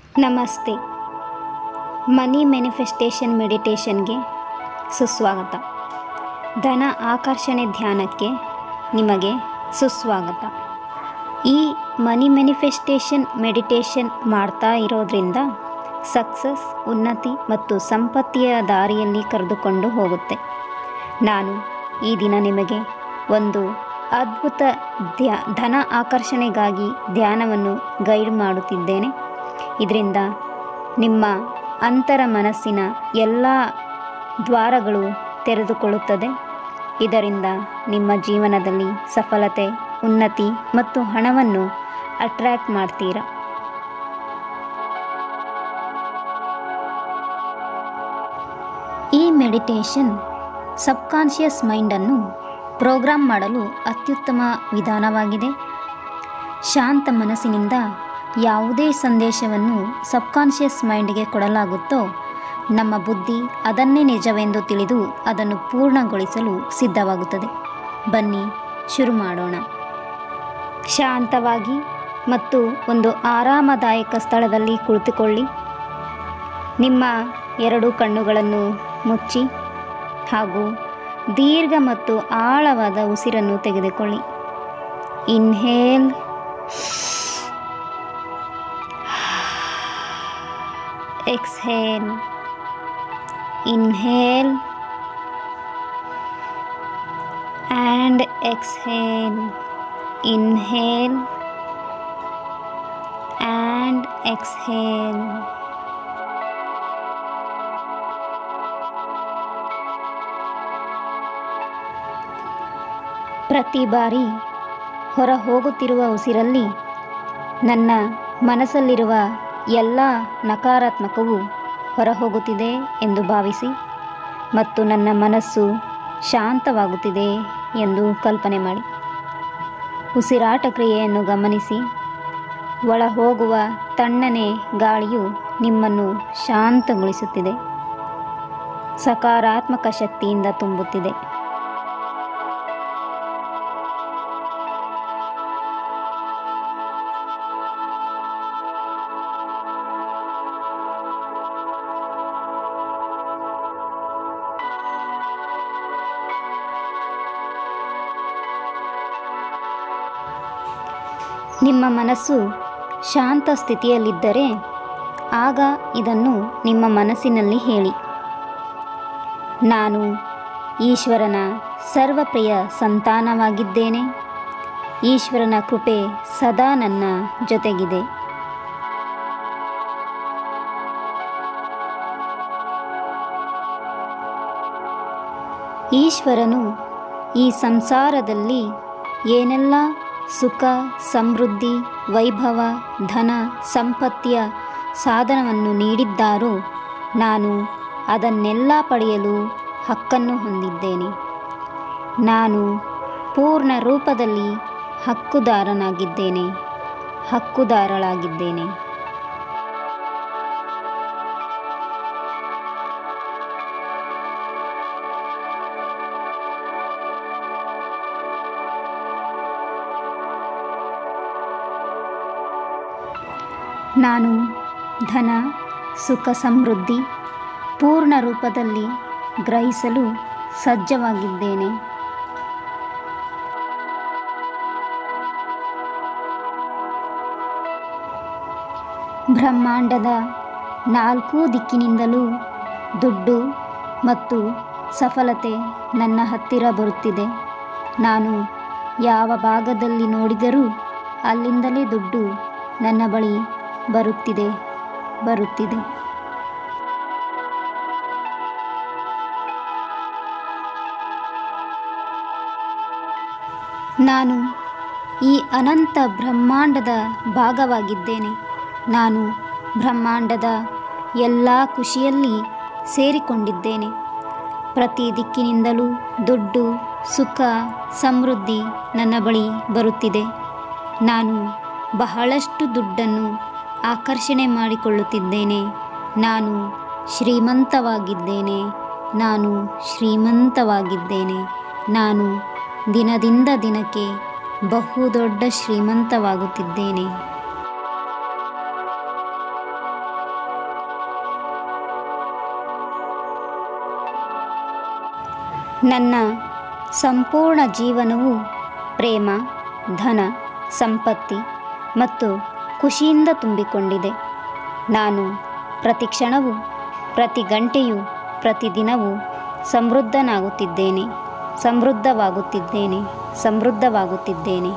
ನಮಸ್ತೆ ಮನಿ ಮ್ಯಾನಿಫೆಸ್ಟೇಷನ್ ಮೆಡಿಟೇಷನ್ಗೆ ಸುಸ್ವಾಗತ ಧನ ಆಕರ್ಷಣೆ ಧ್ಯಾನಕ್ಕೆ ನಿಮಗೆ ಸುಸ್ವಾಗತ ಈ ಮನಿ ಮ್ಯಾನಿಫೆಸ್ಟೇಷನ್ ಮೆಡಿಟೇಷನ್ ಮಾಡ್ತಾ ಇರೋದ್ರಿಂದ ಸಕ್ಸಸ್ ಉನ್ನತಿ ಮತ್ತು ಸಂಪತ್ತಿಯ ದಾರಿಯಲ್ಲಿ ಕರೆದುಕೊಂಡು ಹೋಗುತ್ತೆ ನಾನು ಈ ದಿನ ನಿಮಗೆ ಒಂದು ಅದ್ಭುತ ಧ್ಯ ಧನ ಆಕರ್ಷಣೆಗಾಗಿ ಧ್ಯಾನವನ್ನು ಗೈಡ್ ಮಾಡುತ್ತಿದ್ದೇನೆ ಇದರಿಂದ ನಿಮ್ಮ ಅಂತರ ಮನಸ್ಸಿನ ಎಲ್ಲ ದ್ವಾರಗಳು ತೆರೆದುಕೊಳ್ಳುತ್ತದೆ ಇದರಿಂದ ನಿಮ್ಮ ಜೀವನದಲ್ಲಿ ಸಫಲತೆ ಉನ್ನತಿ ಮತ್ತು ಹಣವನ್ನು ಅಟ್ರ್ಯಾಕ್ಟ್ ಮಾಡ್ತೀರಾ ಈ ಮೆಡಿಟೇಷನ್ ಸಬ್ಕಾನ್ಷಿಯಸ್ ಮೈಂಡನ್ನು ಪ್ರೋಗ್ರಾಮ್ ಮಾಡಲು ಅತ್ಯುತ್ತಮ ವಿಧಾನವಾಗಿದೆ ಶಾಂತ ಮನಸ್ಸಿನಿಂದ ಯಾವುದೇ ಸಂದೇಶವನ್ನು ಸಬ್ಕಾನ್ಷಿಯಸ್ ಮೈಂಡ್ಗೆ ಕೊಡಲಾಗುತ್ತೋ ನಮ್ಮ ಬುದ್ಧಿ ಅದನ್ನೇ ನಿಜವೆಂದು ತಿಳಿದು ಅದನ್ನು ಪೂರ್ಣಗೊಳಿಸಲು ಸಿದ್ಧವಾಗುತ್ತದೆ ಬನ್ನಿ ಶುರು ಮಾಡೋಣ ಶಾಂತವಾಗಿ ಮತ್ತು ಒಂದು ಆರಾಮದಾಯಕ ಸ್ಥಳದಲ್ಲಿ ಕುಳಿತುಕೊಳ್ಳಿ ನಿಮ್ಮ ಎರಡು ಕಣ್ಣುಗಳನ್ನು ಮುಚ್ಚಿ ಹಾಗೂ ದೀರ್ಘ ಮತ್ತು ಆಳವಾದ ಉಸಿರನ್ನು ತೆಗೆದುಕೊಳ್ಳಿ inhale exhale inhale and exhale inhale and exhale ಪ್ರತಿ ಬಾರಿ ಹೊರ ಹೋಗುತ್ತಿರುವ ಉಸಿರಲ್ಲಿ ನನ್ನ ಮನಸ್ಸಲ್ಲಿರುವ ಎಲ್ಲ ನಕಾರಾತ್ಮಕವು ಹೊರ ಹೋಗುತ್ತಿದೆ ಎಂದು ಭಾವಿಸಿ ಮತ್ತು ನನ್ನ ಮನಸ್ಸು ಶಾಂತವಾಗುತ್ತಿದೆ ಎಂದು ಕಲ್ಪನೆ ಮಾಡಿ ಉಸಿರಾಟ ಕ್ರಿಯೆಯನ್ನು ಗಮನಿಸಿ ಒಳ ಹೋಗುವ ತಣ್ಣನೆ ಗಾಳಿಯು ನಿಮ್ಮನ್ನು ಶಾಂತಗೊಳಿಸುತ್ತಿದೆ ಸಕಾರಾತ್ಮಕ ಶಕ್ತಿಯಿಂದ ತುಂಬುತ್ತಿದೆ ನಿಮ್ಮ ಮನಸ್ಸು ಶಾಂತ ಸ್ಥಿತಿಯಲ್ಲಿದ್ದರೆ ಆಗ ಇದನ್ನು ನಿಮ್ಮ ಮನಸ್ಸಿನಲ್ಲಿ ಹೇಳಿ ನಾನು ಈಶ್ವರನ ಸರ್ವಪ್ರಿಯ ಸಂತಾನವಾಗಿದ್ದೇನೆ ಈಶ್ವರನ ಕೃಪೆ ಸದಾ ನನ್ನ ಜೊತೆಗಿದೆ ಈಶ್ವರನು ಈ ಸಂಸಾರದಲ್ಲಿ ಏನೆಲ್ಲ ಸುಖ ಸಮೃದ್ಧಿ ವೈಭವ ಧನ ಸಂಪತ್ತಿಯ ಸಾಧನವನ್ನು ನೀಡಿದ್ದಾರೋ ನಾನು ಅದನ್ನೆಲ್ಲ ಪಡೆಯಲು ಹಕ್ಕನ್ನು ಹೊಂದಿದ್ದೇನೆ ನಾನು ಪೂರ್ಣ ರೂಪದಲ್ಲಿ ಹಕ್ಕುದಾರನಾಗಿದ್ದೇನೆ ಹಕ್ಕುದಾರಳಾಗಿದ್ದೇನೆ ನಾನು ಧನ ಸುಖ ಸಮೃದ್ಧಿ ಪೂರ್ಣ ರೂಪದಲ್ಲಿ ಗ್ರಹಿಸಲು ಸಜ್ಜವಾಗಿದ್ದೇನೆ ಬ್ರಹ್ಮಾಂಡದ ನಾಲ್ಕು ದಿಕ್ಕಿನಿಂದಲೂ ದುಡ್ಡು ಮತ್ತು ಸಫಲತೆ ನನ್ನ ಹತ್ತಿರ ಬರುತ್ತಿದೆ ನಾನು ಯಾವ ಭಾಗದಲ್ಲಿ ನೋಡಿದರೂ ಅಲ್ಲಿಂದಲೇ ದುಡ್ಡು ನನ್ನ ಬಳಿ ಬರುತ್ತಿದೆ ಬರುತ್ತಿದೆ ನಾನು ಈ ಅನಂತ ಬ್ರಹ್ಮಾಂಡದ ಭಾಗವಾಗಿದ್ದೇನೆ ನಾನು ಬ್ರಹ್ಮಾಂಡದ ಎಲ್ಲ ಖುಷಿಯಲ್ಲಿ ಸೇರಿಕೊಂಡಿದ್ದೇನೆ ಪ್ರತಿ ದಿಕ್ಕಿನಿಂದಲೂ ದುಡ್ಡು ಸುಖ ಸಮೃದ್ಧಿ ನನ್ನ ಬಳಿ ಬರುತ್ತಿದೆ ನಾನು ಬಹಳಷ್ಟು ದುಡ್ಡನ್ನು ಆಕರ್ಷಣೆ ಮಾಡಿಕೊಳ್ಳುತ್ತಿದ್ದೇನೆ ನಾನು ಶ್ರೀಮಂತವಾಗಿದ್ದೇನೆ ನಾನು ಶ್ರೀಮಂತವಾಗಿದ್ದೇನೆ ನಾನು ದಿನದಿಂದ ದಿನಕ್ಕೆ ಬಹುದೊಡ್ಡ ಶ್ರೀಮಂತವಾಗುತ್ತಿದ್ದೇನೆ ನನ್ನ ಸಂಪೂರ್ಣ ಜೀವನವು ಪ್ರೇಮ ಧನ ಸಂಪತ್ತಿ ಮತ್ತು ಖುಷಿಯಿಂದ ತುಂಬಿಕೊಂಡಿದೆ ನಾನು ಪ್ರತಿ ಕ್ಷಣವೂ ಪ್ರತಿ ಗಂಟೆಯೂ ಪ್ರತಿದಿನವೂ ಸಮೃದ್ಧನಾಗುತ್ತಿದ್ದೇನೆ ಸಮೃದ್ಧವಾಗುತ್ತಿದ್ದೇನೆ ಸಮೃದ್ಧವಾಗುತ್ತಿದ್ದೇನೆ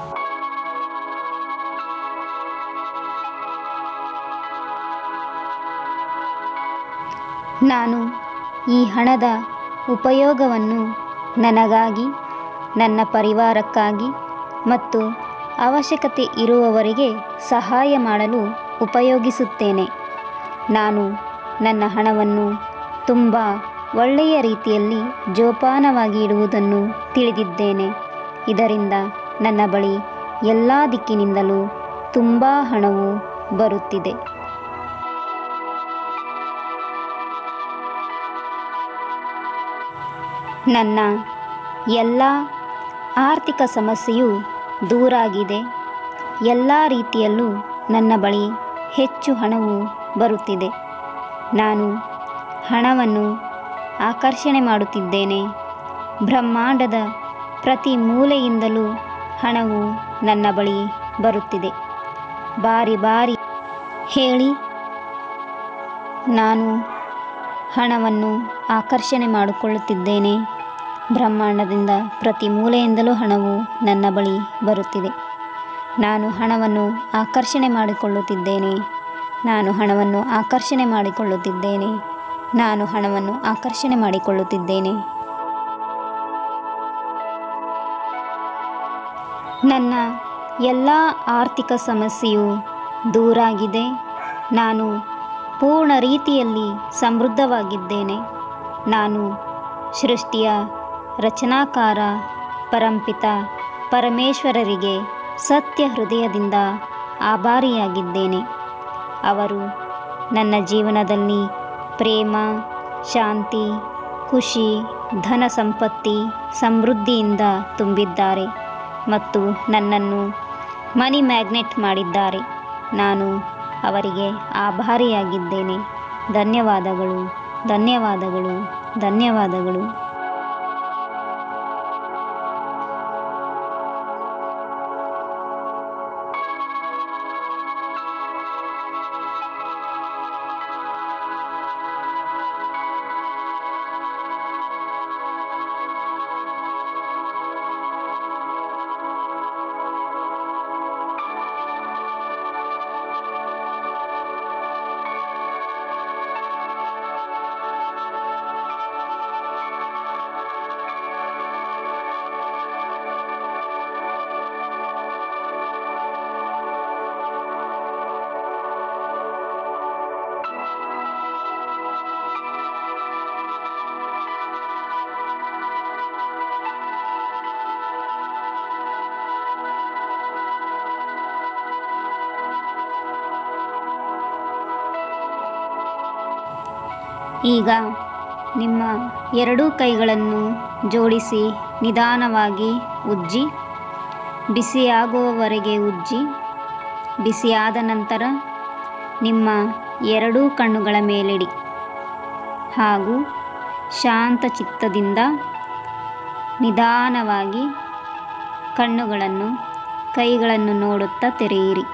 ನಾನು ಈ ಹಣದ ಉಪಯೋಗವನ್ನು ನನಗಾಗಿ ನನ್ನ ಪರಿವಾರಕ್ಕಾಗಿ ಮತ್ತು ಅವಶ್ಯಕತೆ ಇರುವವರಿಗೆ ಸಹಾಯ ಮಾಡಲು ಉಪಯೋಗಿಸುತ್ತೇನೆ ನಾನು ನನ್ನ ಹಣವನ್ನು ತುಂಬ ಒಳ್ಳೆಯ ರೀತಿಯಲ್ಲಿ ಜೋಪಾನವಾಗಿ ಇಡುವುದನ್ನು ತಿಳಿದಿದ್ದೇನೆ ಇದರಿಂದ ನನ್ನ ಬಳಿ ಎಲ್ಲ ದಿಕ್ಕಿನಿಂದಲೂ ತುಂಬ ಹಣವು ಬರುತ್ತಿದೆ ನನ್ನ ಎಲ್ಲ ಆರ್ಥಿಕ ಸಮಸ್ಯೆಯು ದೂರಾಗಿದೆ ಎಲ್ಲ ರೀತಿಯಲ್ಲೂ ನನ್ನ ಬಳಿ ಹೆಚ್ಚು ಹಣವು ಬರುತ್ತಿದೆ ನಾನು ಹಣವನ್ನು ಆಕರ್ಷಣೆ ಮಾಡುತ್ತಿದ್ದೇನೆ ಬ್ರಹ್ಮಾಂಡದ ಪ್ರತಿ ಮೂಲೆಯಿಂದಲೂ ಹಣವು ನನ್ನ ಬಳಿ ಬರುತ್ತಿದೆ ಬಾರಿ ಬಾರಿ ಹೇಳಿ ನಾನು ಹಣವನ್ನು ಆಕರ್ಷಣೆ ಮಾಡಿಕೊಳ್ಳುತ್ತಿದ್ದೇನೆ ಬ್ರಹ್ಮಾಂಡದಿಂದ ಪ್ರತಿ ಮೂಲೆಯಿಂದಲೂ ಹಣವು ನನ್ನ ಬಳಿ ಬರುತ್ತಿದೆ ನಾನು ಹಣವನ್ನು ಆಕರ್ಷಣೆ ಮಾಡಿಕೊಳ್ಳುತ್ತಿದ್ದೇನೆ ನಾನು ಹಣವನ್ನು ಆಕರ್ಷಣೆ ಮಾಡಿಕೊಳ್ಳುತ್ತಿದ್ದೇನೆ ನಾನು ಹಣವನ್ನು ಆಕರ್ಷಣೆ ಮಾಡಿಕೊಳ್ಳುತ್ತಿದ್ದೇನೆ ನನ್ನ ಎಲ್ಲ ಆರ್ಥಿಕ ಸಮಸ್ಯೆಯು ದೂರಾಗಿದೆ ನಾನು ಪೂರ್ಣ ರೀತಿಯಲ್ಲಿ ಸಮೃದ್ಧವಾಗಿದ್ದೇನೆ ನಾನು ಸೃಷ್ಟಿಯ ರಚನಾಕಾರ ಪರಂಪಿತ ಪರಮೇಶ್ವರರಿಗೆ ಸತ್ಯ ಹೃದಯದಿಂದ ಆಭಾರಿಯಾಗಿದ್ದೇನೆ ಅವರು ನನ್ನ ಜೀವನದಲ್ಲಿ ಪ್ರೇಮ ಶಾಂತಿ ಖುಷಿ ಧನ ಸಂಪತ್ತಿ ಸಮೃದ್ಧಿಯಿಂದ ತುಂಬಿದ್ದಾರೆ ಮತ್ತು ನನ್ನನ್ನು ಮನಿ ಮ್ಯಾಗ್ನೆಟ್ ಮಾಡಿದ್ದಾರೆ ನಾನು ಅವರಿಗೆ ಆಭಾರಿಯಾಗಿದ್ದೇನೆ ಧನ್ಯವಾದಗಳು ಧನ್ಯವಾದಗಳು ಧನ್ಯವಾದಗಳು ಈಗ ನಿಮ್ಮ ಎರಡೂ ಕೈಗಳನ್ನು ಜೋಡಿಸಿ ನಿಧಾನವಾಗಿ ಉಜ್ಜಿ ಬಿಸಿಯಾಗುವವರೆಗೆ ಉಜ್ಜಿ ಬಿಸಿಯಾದ ನಂತರ ನಿಮ್ಮ ಎರಡೂ ಕಣ್ಣುಗಳ ಮೇಲಿಡಿ ಹಾಗೂ ಶಾಂತ ಚಿತ್ತದಿಂದ ನಿಧಾನವಾಗಿ ಕಣ್ಣುಗಳನ್ನು ಕೈಗಳನ್ನು ನೋಡುತ್ತಾ ತೆರೆಯಿರಿ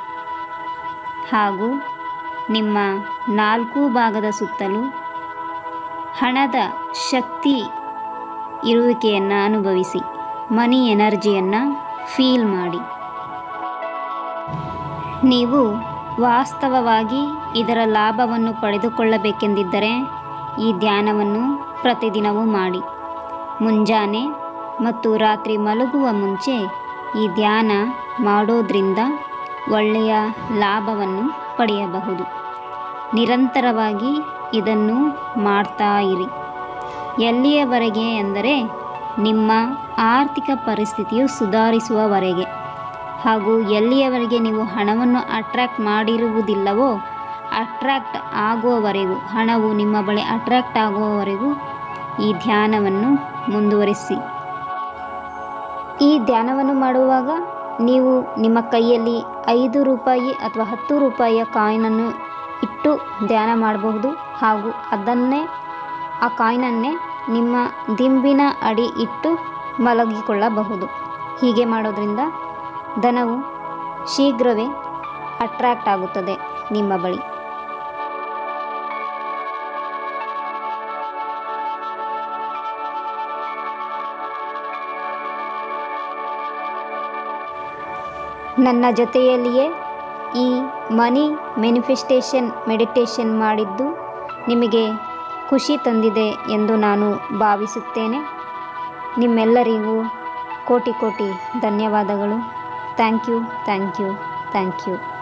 ಹಾಗೂ ನಿಮ್ಮ ನಾಲ್ಕು ಭಾಗದ ಸುತ್ತಲೂ ಹಣದ ಶಕ್ತಿ ಇರುವಿಕೆಯನ್ನು ಅನುಭವಿಸಿ ಮನಿ ಎನರ್ಜಿಯನ್ನು ಫೀಲ್ ಮಾಡಿ ನೀವು ವಾಸ್ತವವಾಗಿ ಇದರ ಲಾಭವನ್ನು ಪಡೆದುಕೊಳ್ಳಬೇಕೆಂದಿದ್ದರೆ ಈ ಧ್ಯಾನವನ್ನು ಪ್ರತಿದಿನವೂ ಮಾಡಿ ಮುಂಜಾನೆ ಮತ್ತು ರಾತ್ರಿ ಮಲಗುವ ಮುಂಚೆ ಈ ಧ್ಯಾನ ಮಾಡೋದ್ರಿಂದ ಒಳ್ಳೆಯ ಲಾಭವನ್ನು ಪಡೆಯಬಹುದು ನಿರಂತರವಾಗಿ ಇದನ್ನು ಮಾಡ್ತಾ ಇರಿ ಎಲ್ಲಿಯವರೆಗೆ ಎಂದರೆ ನಿಮ್ಮ ಆರ್ಥಿಕ ಪರಿಸ್ಥಿತಿಯು ಸುಧಾರಿಸುವವರೆಗೆ ಹಾಗೂ ಎಲ್ಲಿಯವರೆಗೆ ನೀವು ಹಣವನ್ನು ಅಟ್ರ್ಯಾಕ್ಟ್ ಮಾಡಿರುವುದಿಲ್ಲವೋ ಅಟ್ರ್ಯಾಕ್ಟ್ ಆಗುವವರೆಗೂ ಹಣವು ನಿಮ್ಮ ಬಳಿ ಅಟ್ರ್ಯಾಕ್ಟ್ ಆಗುವವರೆಗೂ ಈ ಧ್ಯಾನವನ್ನು ಮುಂದುವರಿಸಿ ಈ ಧ್ಯಾನವನ್ನು ಮಾಡುವಾಗ ನೀವು ನಿಮ್ಮ ಕೈಯಲ್ಲಿ ಐದು ರೂಪಾಯಿ ಅಥವಾ ಹತ್ತು ರೂಪಾಯಿಯ ಕಾಯಿನನ್ನು ಇಟ್ಟು ಧ್ಯಾನ ಮಾಡಬಹುದು ಹಾಗೂ ಅದನ್ನೇ ಆ ಕಾಯಿನನ್ನೇ ನಿಮ್ಮ ದಿಂಬಿನ ಅಡಿ ಇಟ್ಟು ಮಲಗಿಕೊಳ್ಳಬಹುದು ಹೀಗೆ ಮಾಡೋದ್ರಿಂದ ಧನವು ಶೀಘ್ರವೇ ಅಟ್ರಾಕ್ಟ್ ಆಗುತ್ತದೆ ನಿಮ್ಮ ಬಳಿ ನನ್ನ ಜೊತೆಯಲ್ಲಿಯೇ ಈ ಮನಿ ಮ್ಯಾನಿಫೆಸ್ಟೇಷನ್ ಮೆಡಿಟೇಷನ್ ಮಾಡಿದ್ದು ನಿಮಗೆ ಖುಷಿ ತಂದಿದೆ ಎಂದು ನಾನು ಭಾವಿಸುತ್ತೇನೆ ನಿಮ್ಮೆಲ್ಲರಿಗೂ ಕೋಟಿ ಕೋಟಿ ಧನ್ಯವಾದಗಳು thank you thank you thank you